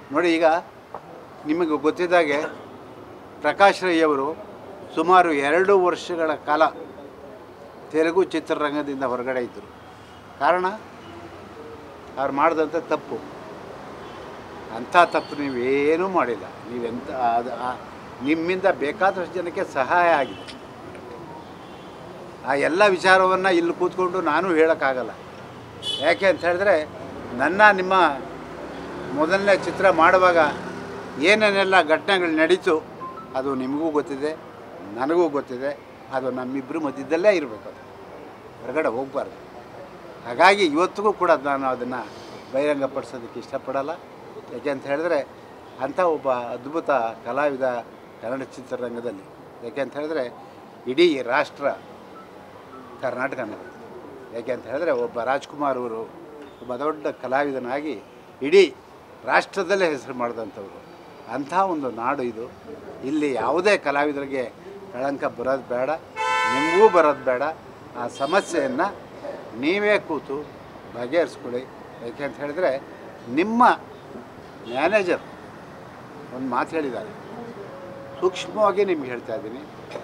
ನೋಡಿ ಈಗ ನಿಮಗೆ ಗೊತ್ತಿದ್ದಾಗೆ ಪ್ರಕಾಶ್ ರೈ ಅವರು ಸುಮಾರು ಎರಡು ವರ್ಷಗಳ ಕಾಲ ತೆಲುಗು ಚಿತ್ರರಂಗದಿಂದ ಹೊರಗಡೆ ಇದ್ದರು ಕಾರಣ ಅವ್ರು ಮಾಡಿದಂಥ ತಪ್ಪು ಅಂಥ ತಪ್ಪು ನೀವೇನೂ ಮಾಡಿಲ್ಲ ನೀವೆಂತ ಅದು ಆ- ನಿಮ್ಮಿಂದ ಬೇಕಾದಷ್ಟು ಜನಕ್ಕೆ ಸಹಾಯ ಆಗಿದೆ ಆ ಎಲ್ಲ ವಿಚಾರವನ್ನು ಇಲ್ಲಿ ಕೂತ್ಕೊಂಡು ನಾನು ಹೇಳೋಕ್ಕಾಗಲ್ಲ ಯಾಕೆ ಅಂತ ಹೇಳಿದ್ರೆ ನನ್ನ ನಿಮ್ಮ ಮೊದಲನೇ ಚಿತ್ರ ಮಾಡುವಾಗ ಏನೇನೆಲ್ಲ ಘಟನೆಗಳು ನಡೀತು ಅದು ನಿಮಗೂ ಗೊತ್ತಿದೆ ನನಗೂ ಗೊತ್ತಿದೆ ಅದು ನಮ್ಮಿಬ್ಬರು ಮಧ್ಯದಲ್ಲೇ ಇರಬೇಕು ಅದು ಹೊರಗಡೆ ಹೋಗಬಾರ್ದು ಹಾಗಾಗಿ ಇವತ್ತಿಗೂ ಕೂಡ ನಾನು ಅದನ್ನು ಬಹಿರಂಗಪಡಿಸೋದಕ್ಕೆ ಇಷ್ಟಪಡಲ್ಲ ಯಾಕೆ ಅಂತ ಹೇಳಿದ್ರೆ ಅಂಥ ಒಬ್ಬ ಅದ್ಭುತ ಕಲಾವಿದ ಕನ್ನಡ ಚಿತ್ರರಂಗದಲ್ಲಿ ಯಾಕೆ ಅಂತ ಹೇಳಿದ್ರೆ ಇಡೀ ರಾಷ್ಟ್ರ ಕರ್ನಾಟಕನೇ ಯಾಕೆ ಅಂತ ಹೇಳಿದ್ರೆ ಒಬ್ಬ ರಾಜ್ಕುಮಾರ್ ಅವರು ಒಬ್ಬ ದೊಡ್ಡ ಕಲಾವಿದನಾಗಿ ಇಡೀ ರಾಷ್ಟ್ರದಲ್ಲೇ ಹೆಸರು ಮಾಡಿದಂಥವ್ರು ಅಂಥ ಒಂದು ನಾಡು ಇದು ಇಲ್ಲಿ ಯಾವುದೇ ಕಲಾವಿದರಿಗೆ ಕಳಂಕ ಬರೋದು ಬೇಡ ನಿಮಗೂ ಬರೋದು ಬೇಡ ಆ ಸಮಸ್ಯೆಯನ್ನು ನೀವೇ ಕೂತು ಬಗೆಹರಿಸ್ಕೊಳ್ಳಿ ಯಾಕೆ ಅಂತ ಹೇಳಿದ್ರೆ ನಿಮ್ಮ ಮ್ಯಾನೇಜರ್ ಒಂದು ಮಾತು ಹೇಳಿದ್ದಾರೆ ಸೂಕ್ಷ್ಮವಾಗಿ ನಿಮ್ಗೆ ಹೇಳ್ತಾ ಇದ್ದೀನಿ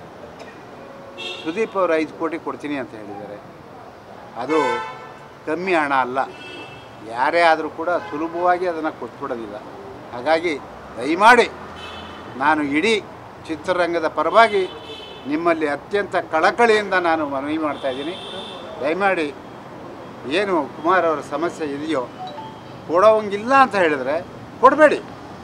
ಸುದೀಪ್ ಅವರು ಐದು ಕೋಟಿ ಕೊಡ್ತೀನಿ ಅಂತ ಹೇಳಿದ್ದಾರೆ ಅದು ಕಮ್ಮಿ ಹಣ ಅಲ್ಲ ಯಾರೇ ಆದರೂ ಕೂಡ ಸುಲಭವಾಗಿ ಅದನ್ನು ಕೊಟ್ಬಿಡೋದಿಲ್ಲ ಹಾಗಾಗಿ ದಯಮಾಡಿ ನಾನು ಇಡೀ ಚಿತ್ರರಂಗದ ಪರವಾಗಿ ನಿಮ್ಮಲ್ಲಿ ಅತ್ಯಂತ ಕಳಕಳಿಯಿಂದ ನಾನು ಮನವಿ ಮಾಡ್ತಾಯಿದ್ದೀನಿ ದಯಮಾಡಿ ಏನು ಕುಮಾರ್ ಅವರ ಸಮಸ್ಯೆ ಇದೆಯೋ ಕೊಡೋವಂಗಿಲ್ಲ ಅಂತ ಹೇಳಿದರೆ ಕೊಡಬೇಡಿ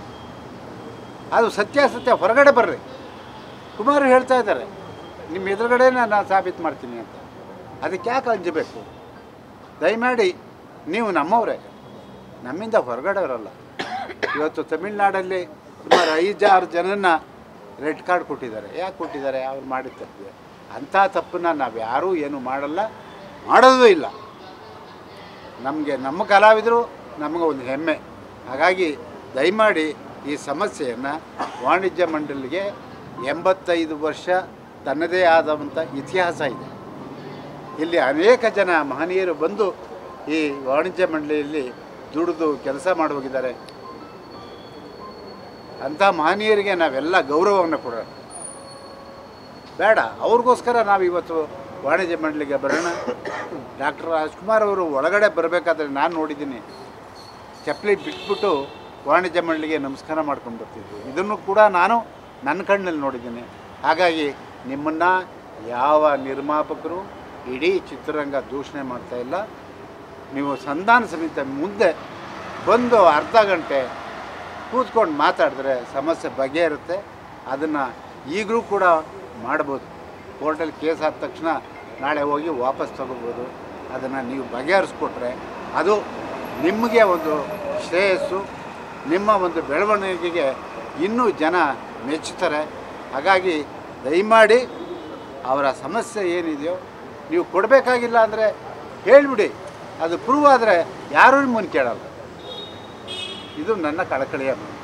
ಅದು ಸತ್ಯಾಸತ್ಯ ಹೊರಗಡೆ ಬರ್ರಿ ಕುಮಾರ್ ಹೇಳ್ತಾ ಇದ್ದಾರೆ ನಿಮ್ಮ ಎದುರುಗಡೆನೇ ನಾನು ಸಾಬೀತು ಮಾಡ್ತೀನಿ ಅಂತ ಅದಕ್ಕೆ ಯಾಕೆ ಅಂಜಬೇಕು ದಯಮಾಡಿ ನೀವು ನಮ್ಮವರೇ ನಮ್ಮಿಂದ ಹೊರಗಡೆ ಬರಲ್ಲ ಇವತ್ತು ತಮಿಳ್ನಾಡಲ್ಲಿ ಸುಮಾರು ಐದಾರು ಜನನ ರೆಡ್ ಕಾರ್ಡ್ ಕೊಟ್ಟಿದ್ದಾರೆ ಯಾಕೆ ಕೊಟ್ಟಿದ್ದಾರೆ ಅವ್ರು ಮಾಡಿದ ತಪ್ಪಿದೆ ಅಂಥ ತಪ್ಪನ್ನ ನಾವು ಯಾರೂ ಏನು ಮಾಡಲ್ಲ ಮಾಡೋದೂ ಇಲ್ಲ ನಮಗೆ ನಮ್ಮ ಕಲಾವಿದರು ನಮಗೆ ಒಂದು ಹೆಮ್ಮೆ ಹಾಗಾಗಿ ದಯಮಾಡಿ ಈ ಸಮಸ್ಯೆಯನ್ನು ವಾಣಿಜ್ಯ ಮಂಡಳಿಗೆ ಎಂಬತ್ತೈದು ವರ್ಷ ತನ್ನದೇ ಆದಂಥ ಇತಿಹಾಸ ಇದೆ ಇಲ್ಲಿ ಅನೇಕ ಜನ ಮಹನೀಯರು ಬಂದು ಈ ವಾಣಿಜ್ಯ ಮಂಡಳಿಯಲ್ಲಿ ದುಡಿದು ಕೆಲಸ ಮಾಡಿ ಹೋಗಿದ್ದಾರೆ ಅಂಥ ಮಹನೀಯರಿಗೆ ನಾವೆಲ್ಲ ಗೌರವವನ್ನು ಕೊಡೋಣ ಬೇಡ ಅವ್ರಿಗೋಸ್ಕರ ನಾವು ಇವತ್ತು ವಾಣಿಜ್ಯ ಮಂಡಳಿಗೆ ಬರೋಣ ಡಾಕ್ಟರ್ ರಾಜ್ಕುಮಾರ್ ಅವರು ಒಳಗಡೆ ಬರಬೇಕಾದ್ರೆ ನಾನು ನೋಡಿದ್ದೀನಿ ಚಪ್ಪಲಿ ಬಿಟ್ಬಿಟ್ಟು ವಾಣಿಜ್ಯ ಮಂಡಳಿಗೆ ನಮಸ್ಕಾರ ಮಾಡ್ಕೊಂಡು ಬರ್ತಿದ್ರು ಇದನ್ನು ಕೂಡ ನಾನು ನನ್ನ ಕಣ್ಣಲ್ಲಿ ನೋಡಿದ್ದೀನಿ ಹಾಗಾಗಿ ನಿಮ್ಮನ್ನು ಯಾವ ನಿರ್ಮಾಪಕರು ಇಡೀ ಚಿತ್ರರಂಗ ದೂಷಣೆ ಮಾಡ್ತಾ ಇಲ್ಲ ನೀವು ಸಂಧಾನ ಸಮಿತಿ ಮುಂದೆ ಬಂದು ಅರ್ಧ ಗಂಟೆ ಕೂತ್ಕೊಂಡು ಮಾತಾಡಿದ್ರೆ ಸಮಸ್ಯೆ ಬಗೆಹರುತ್ತೆ ಅದನ್ನು ಈಗಲೂ ಕೂಡ ಮಾಡ್ಬೋದು ಕೋರ್ಟಲ್ಲಿ ಕೇಸ್ ಆದ ತಕ್ಷಣ ನಾಳೆ ಹೋಗಿ ವಾಪಸ್ ತಗೋಬೋದು ಅದನ್ನು ನೀವು ಬಗೆಹರಿಸ್ಕೊಟ್ರೆ ಅದು ನಿಮಗೆ ಒಂದು ಶ್ರೇಯಸ್ಸು ನಿಮ್ಮ ಒಂದು ಬೆಳವಣಿಗೆಗೆ ಇನ್ನೂ ಜನ ಮೆಚ್ಚುತ್ತಾರೆ ಹಾಗಾಗಿ ದಯಮಾಡಿ ಅವರ ಸಮಸ್ಯೆ ಏನಿದೆಯೋ ನೀವು ಕೊಡಬೇಕಾಗಿಲ್ಲ ಅಂದರೆ ಹೇಳಿಬಿಡಿ ಅದು ಪ್ರೂವ್ ಆದರೆ ಯಾರೂ ನಿಮ್ಮನ್ನು ಕೇಳಲ್ಲ ಇದು ನನ್ನ ಕಳಕಳಿಯ ಮಾತು